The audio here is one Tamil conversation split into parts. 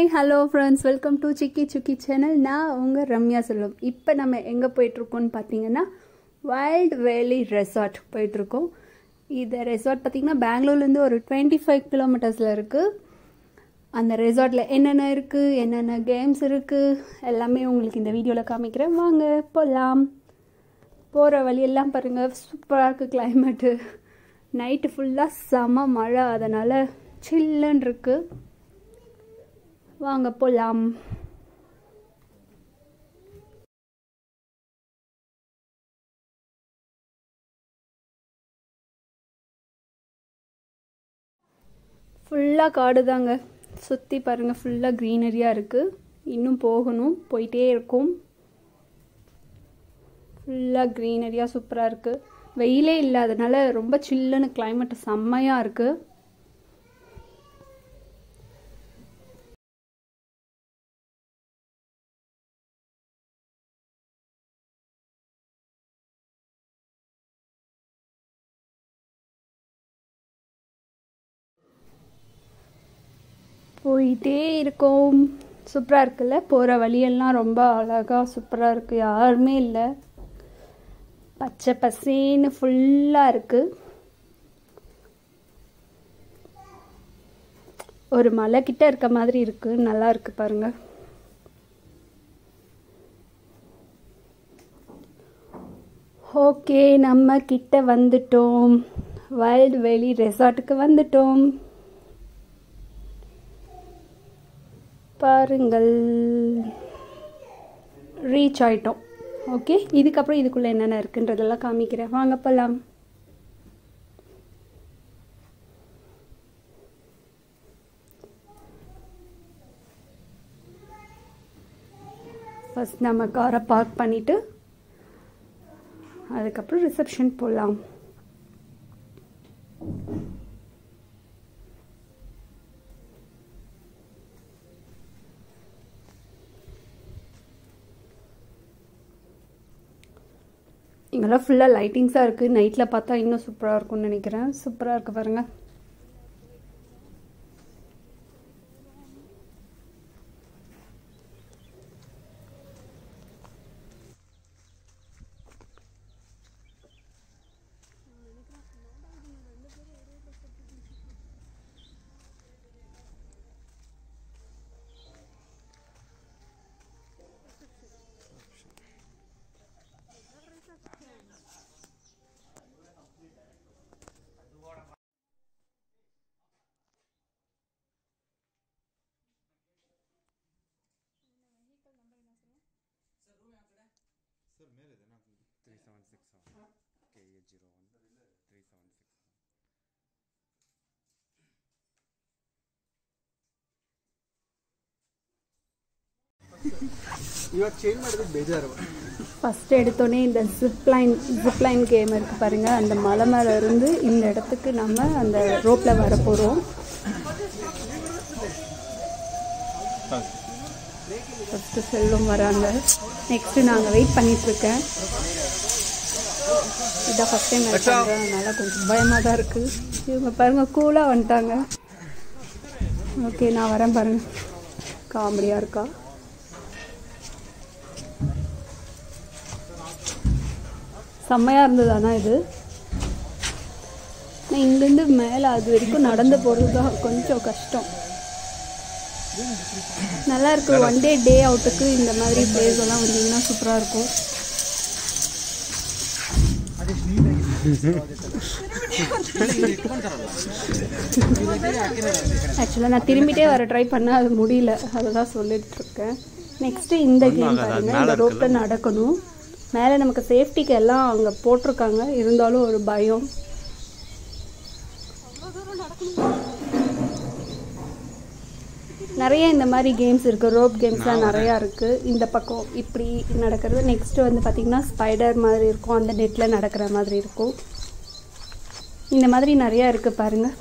Hi hello friends welcome to Chikki Sukki channel நான் உங்கள் ரம்யா செல்வம் இப்போ நம்ம எங்கே போயிட்டுருக்கோம்னு பார்த்தீங்கன்னா வைல்ட் வேலி ரெசார்ட் போயிட்டுருக்கோம் இந்த ரெசார்ட் பார்த்திங்கன்னா பெங்களூர்லேருந்து ஒரு டுவெண்ட்டி ஃபைவ் கிலோமீட்டர்ஸில் இருக்குது அந்த ரெசார்ட்டில் என்னென்ன இருக்குது என்னென்ன கேம்ஸ் இருக்குது எல்லாமே உங்களுக்கு இந்த வீடியோவில் காமிக்கிறேன் வாங்க போகலாம் போகிற வழியெல்லாம் பாருங்கள் சூப்பராக இருக்குது கிளைமேட்டு நைட்டு ஃபுல்லாக செம மழை அதனால் சில்லுன்னு இருக்குது வாங்க போகலாம் ஃபுல்லாக காடு தாங்க சுற்றி பாருங்கள் ஃபுல்லாக க்ரீனரியாக இருக்குது இன்னும் போகணும் போயிட்டே இருக்கும் ஃபுல்லாக க்ரீனரியாக சூப்பராக இருக்குது வெயிலே இல்லாதனால ரொம்ப சில்லுன்னு கிளைமேட் செம்மையாக இருக்குது போயிட்டே இருக்கோம் சூப்பராக இருக்குல்ல போகிற வழியெல்லாம் ரொம்ப அழகாக சூப்பராக இருக்குது யாருமே இல்லை பச்சை பசேன்னு ஃபுல்லாக இருக்குது ஒரு மலை கிட்ட இருக்க மாதிரி இருக்குது நல்லா இருக்கு பாருங்க ஓகே நம்ம கிட்ட வந்துட்டோம் வைல்டு வேலி ரெசார்ட்டுக்கு வந்துட்டோம் பாருங்கள் ரீச் ஆயிட்டோம் ஓகே இதுக்கப்புறம் இதுக்குள்ளே என்னென்ன இருக்குன்றதெல்லாம் காமிக்கிறேன் வாங்க போகலாம் ஃபஸ்ட் நம்ம காரை பார்க் பண்ணிவிட்டு அதுக்கப்புறம் ரிசப்ஷன் போகலாம் இங்கெல்லாம் ஃபுல்லாக லைட்டிங்ஸாக இருக்குது நைட்டில் பார்த்தா இன்னும் சூப்பராக இருக்கும்னு நினைக்கிறேன் சூப்பராக இருக்குது பாருங்கள் सर मेरे थे ना थ्री सेवन सिक्स के ये zero one three seven six ಇವಾಗ ಚೇಂಜ್ ಮಾಡಿದ್ರೆ ಬೇಜಾರು ஃபஸ்ட்டு எடுத்தோடனே இந்த ஜிப்லைன் ஜிப்லைன் கேம் இருக்குது பாருங்கள் அந்த மலை மேலே இருந்து இந்த இடத்துக்கு நம்ம அந்த ரோப்பில் வர போகிறோம் ஃபஸ்ட்டு செல்வம் வராங்க நெக்ஸ்ட்டு நாங்கள் வெயிட் பண்ணிகிட்ருக்கேன் இதான் ஃபஸ்ட் டைம் பண்ணுறேன் அதனால் கொஞ்சம் பயமாக தான் இருக்குது இவங்க பாருங்கள் கூலாக வந்துட்டாங்க ஓகே நான் வரேன் பாருங்கள் காமெடியாக இருக்கா செம்மையாக இருந்தது ஆனால் இது நான் இங்கேருந்து மேலே அது வரைக்கும் நடந்து போகிறது தான் கொஞ்சம் கஷ்டம் நல்லா இருக்கு ஒன் டே டே அவுட்டுக்கு இந்த மாதிரி பிளேஸ் எல்லாம் வந்தீங்கன்னா சூப்பராக இருக்கும் ஆக்சுவலாக நான் திரும்பிட்டே வர ட்ரை பண்ணேன் அது முடியல அதை தான் சொல்லிட்டு இருக்கேன் நெக்ஸ்ட்டு இந்த கேம் பாருங்க இந்த ரோட்டில் நடக்கணும் மேலே நமக்கு சேஃப்டிக்கு எல்லாம் அங்கே போட்டிருக்காங்க இருந்தாலும் ஒரு பயம் நிறைய இந்த மாதிரி கேம்ஸ் இருக்குது ரோப் கேம்ஸ்லாம் நிறையா இருக்குது இந்த பக்கம் இப்படி நடக்கிறது நெக்ஸ்ட்டு வந்து பார்த்திங்கன்னா ஸ்பைடர் மாதிரி இருக்கும் அந்த நெட்டில் நடக்கிற மாதிரி இருக்கும் இந்த மாதிரி நிறையா இருக்குது பாருங்கள்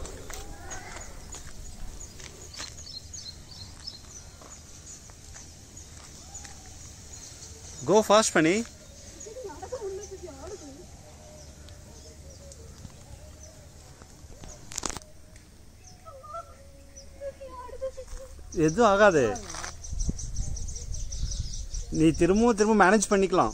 गो फास्ट फनी எதுவும் ஆகாது நீ திரும்பவும் திரும்ப மேனேஜ் பண்ணிக்கலாம்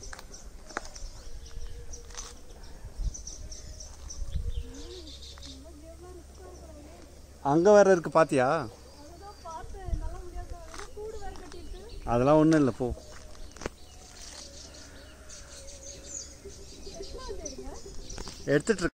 அங்கே வேற இருக்கு பாத்தியா அதெல்லாம் ஒன்றும் இல்லை போ எடுத்துட்டு இருக்கு.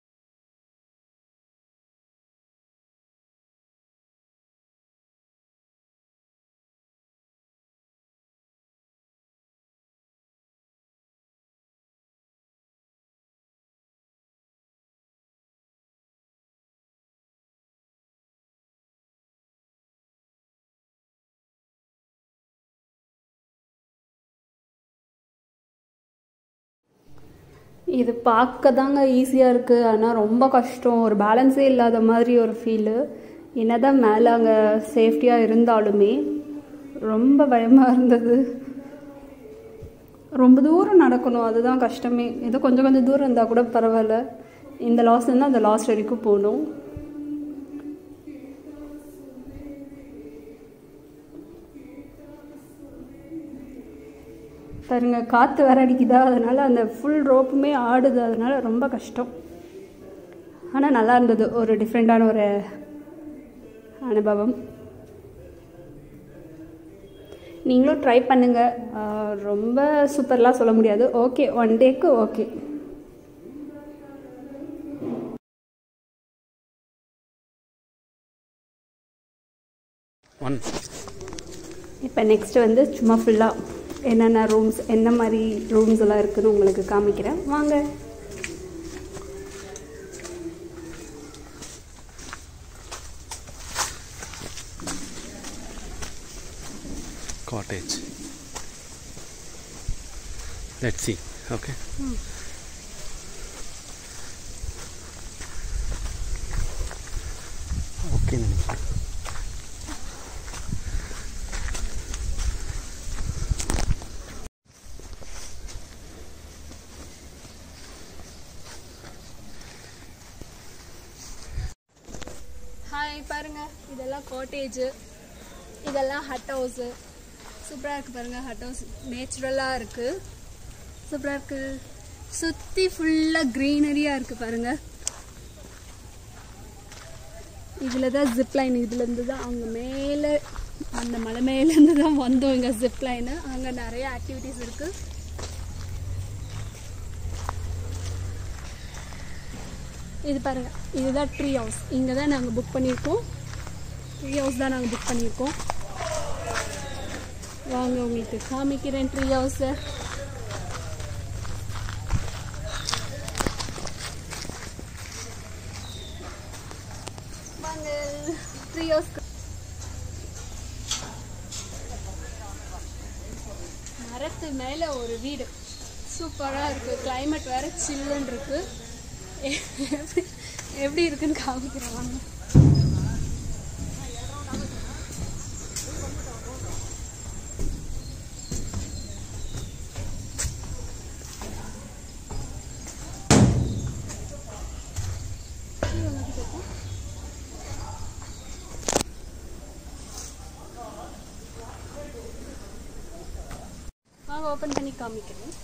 இது பார்க்க தாங்க ஈஸியாக இருக்குது ஆனால் ரொம்ப கஷ்டம் ஒரு பேலன்ஸே இல்லாத மாதிரி ஒரு ஃபீலு என்னதான் மேலே அங்கே சேஃப்டியாக இருந்தாலுமே ரொம்ப பயமாக இருந்தது ரொம்ப தூரம் நடக்கணும் அதுதான் கஷ்டமே ஏதோ கொஞ்சம் கொஞ்சம் தூரம் இருந்தால் கூட பரவாயில்ல இந்த லாஸ்ட் இருந்தால் அந்த லாஸ்ட் வரைக்கும் போகணும் பாருங்க காற்று வேற அடிக்குதா அதனால அந்த ஃபுல் ரோப்புமே ஆடுது அதனால ரொம்ப கஷ்டம் ஆனால் நல்லா இருந்தது ஒரு டிஃப்ரெண்ட்டான ஒரு அனுபவம் நீங்களும் ட்ரை பண்ணுங்கள் ரொம்ப சூப்பர்லாம் சொல்ல முடியாது okay one take okay one இப்போ நெக்ஸ்ட் வந்து சும்மா ஃபுல்லாக என்னென்ன ரூம்ஸ் என்ன மாதிரி ரூம்ஸ் எல்லாம் இருக்குன்னு உங்களுக்கு காமிக்கிறேன் வாங்க cottage. Let's see. Okay. Okay, நினைக்கிறேன் ஹாய் பாருங்க இதெல்லாம் காட்டேஜு இதெல்லாம் ஹட் ஹவுஸு சூப்பராக இருக்குது பாருங்கள் ஹட் ஹவுஸ் நேச்சுரலாக இருக்குது சூப்பராக இருக்குது சுற்றி ஃபுல்லாக க்ரீனரியாக இருக்குது பாருங்கள் இதில் தான் ஜிப் லைன் இதுலேருந்து தான் அங்கே மேலே அந்த மலை மேலேருந்து தான் வந்தோம் இங்கே ஜிப் லைனு அங்கே நிறைய ஆக்டிவிட்டீஸ் இருக்குது இது பாருங்க இதுதான் ட்ரீ ஹவுஸ் இங்கே தான் நாங்கள் புக் பண்ணியிருக்கோம் ட்ரீ ஹவுஸ் தான் நாங்கள் புக் பண்ணியிருக்கோம் வாங்க உங்களுக்கு காமிக்கிறேன் ட்ரீ ஹவுஸை வாங்க ட்ரீ ஹவுஸ் மரத்து மேலே ஒரு வீடு சூப்பராக இருக்குது climate வேறு சில்லுன்னு இருக்குது எப்படி எப்படி இருக்குன்னு காமிக்கிறேன் வாங்க வாங்க ஓப்பன் பண்ணி காமிக்கிறேன்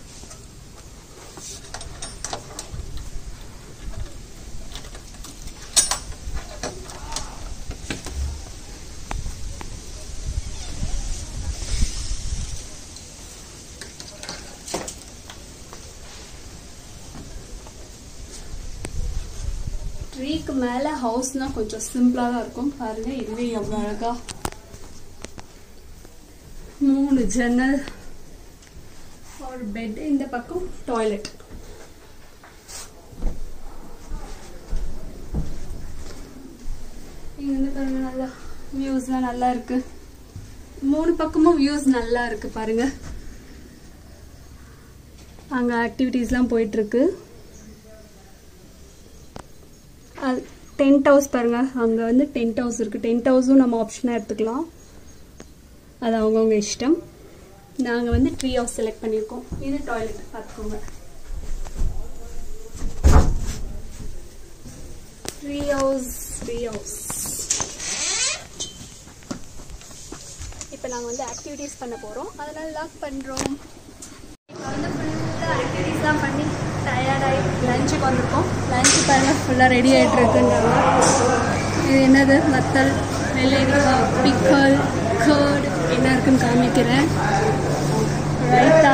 ட்ரீக்கு மேலே ஹவுஸ்னால் கொஞ்சம் சிம்பிளாக தான் இருக்கும் பாருங்க இதுவே எவ்வளோ அழகா மூணு ஜன்னல் ஒரு பெட் இந்த பக்கம் டாய்லெட் இங்க வந்து பாருங்க நல்லா வியூஸ்லாம் நல்லா இருக்கு மூணு பக்கமும் வியூஸ் நல்லா இருக்கு பாருங்க அங்க ஆக்டிவிட்டீஸ்லாம் போயிட்டு இருக்கு டென்ட் ஹவுஸ் பாருங்க அங்கே வந்து டென்ட் ஹவுஸ் இருக்குது டென்ட் ஹவுஸும் நம்ம ஆப்ஷனாக எடுத்துக்கலாம் அது அவங்கவுங்க இஷ்டம் நாங்கள் வந்து ட்ரீ ஹவுஸ் செலக்ட் பண்ணியிருக்கோம் இது டாய்லெட் பார்த்துக்கோங்க ட்ரீ ஹவுஸ் ட்ரீ ஹவுஸ் இப்போ நாங்கள் வந்து ஆக்டிவிட்டீஸ் பண்ண போகிறோம் அதனால் லாக் பண்ணுறோம் இப்போ வந்து ஃபுல்லாக ஆக்டிவிட்டீஸ் தான் பண்ணி டயர்டாகி லஞ்சுக்கு வந்திருக்கோம் லஞ்சு பாருங்க ஃபுல்லாக ரெடி ஆகிட்டு இருக்குன்றாங்க இது என்னது வத்தல் வெள்ளரிக்காய் பிக்கல் கர்ட் என்ன இருக்குன்னு காமிக்கிறேன் ரைத்தா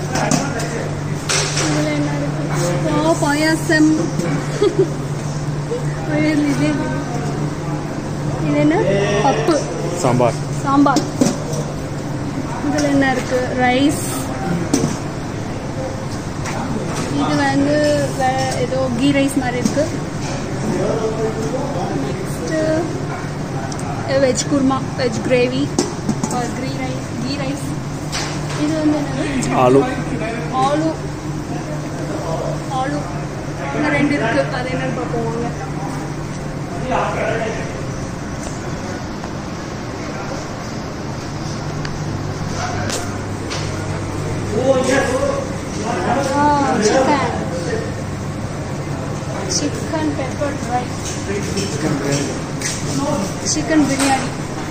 இதில் என்ன இருக்கு ஓ பாயாசம் இது இது இது என்ன பப்பு சாம்பார் சாம்பார் இதில் என்ன இருக்கு ரைஸ் இது வந்து வே- ஏதோ கீ ரைஸ் மாதிரி இருக்கு next veg kurma veg gravy ghee rice ghee rice இது வந்து என்னது ஆலு ஆலு ஆலு இன்னும் ரெண்டு இருக்கு அது என்னன்னு பார்ப்போம் வாங்க chicken chicken pepper dry chicken biryani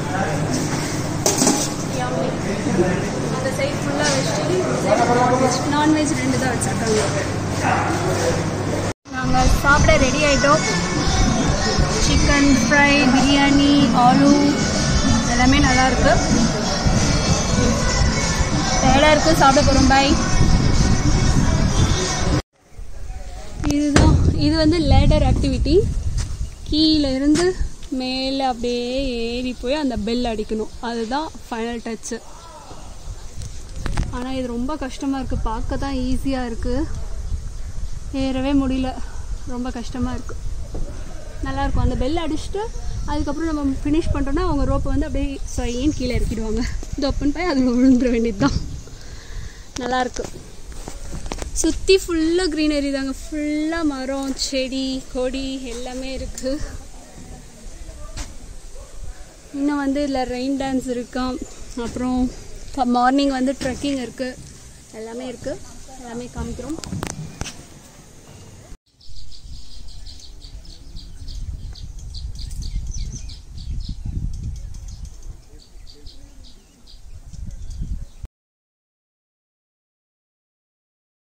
Yummy. அந்த சைட் ஃபுல்லாக வெஜிடேரியன் நான்வெஜ் நான்வெஜ் ரெண்டு தான் வச்சுருக்காங்க நாங்கள் சாப்பிட ரெடி ஆகிட்டோம் சிக்கன் ஃப்ரை பிரியாணி ஆலு எல்லாமே நல்லா இருக்கு டயர்டாக இருக்குது சாப்பிட போகிறோம் பாய் இதுதான் இது வந்து லேடர் ஆக்டிவிட்டி கீழே இருந்து மேலே அப்படியே ஏறி போய் அந்த பெல் அடிக்கணும் அதுதான் ஃபைனல் டச்சு ஆனால் இது ரொம்ப கஷ்டமாக இருக்குது பார்க்க தான் ஈஸியாக இருக்குது ஏறவே முடியல ரொம்ப கஷ்டமாக இருக்குது நல்லாயிருக்கும் அந்த பெல் அடிச்சுட்டு அதுக்கப்புறம் நம்ம ஃபினிஷ் பண்ணிட்டோன்னா அவங்க ரோப்பை வந்து அப்படியே சொயின்னு கீழே இறக்கிடுவாங்க இது ஓப்பன் போய் அதில் விழுந்துட வேண்டியது தான் நல்லாயிருக்கு சுற்றி ஃபுல்லாக க்ரீனரி தாங்க ஃபுல்லாக மரம் செடி கொடி எல்லாமே இருக்குது இன்னும் வந்து இதில் ரெயின் டான்ஸ் இருக்காம் அப்புறம் மார்னிங் வந்து ட்ரெக்கிங் இருக்குது எல்லாமே இருக்குது எல்லாமே காமிக்கிறோம்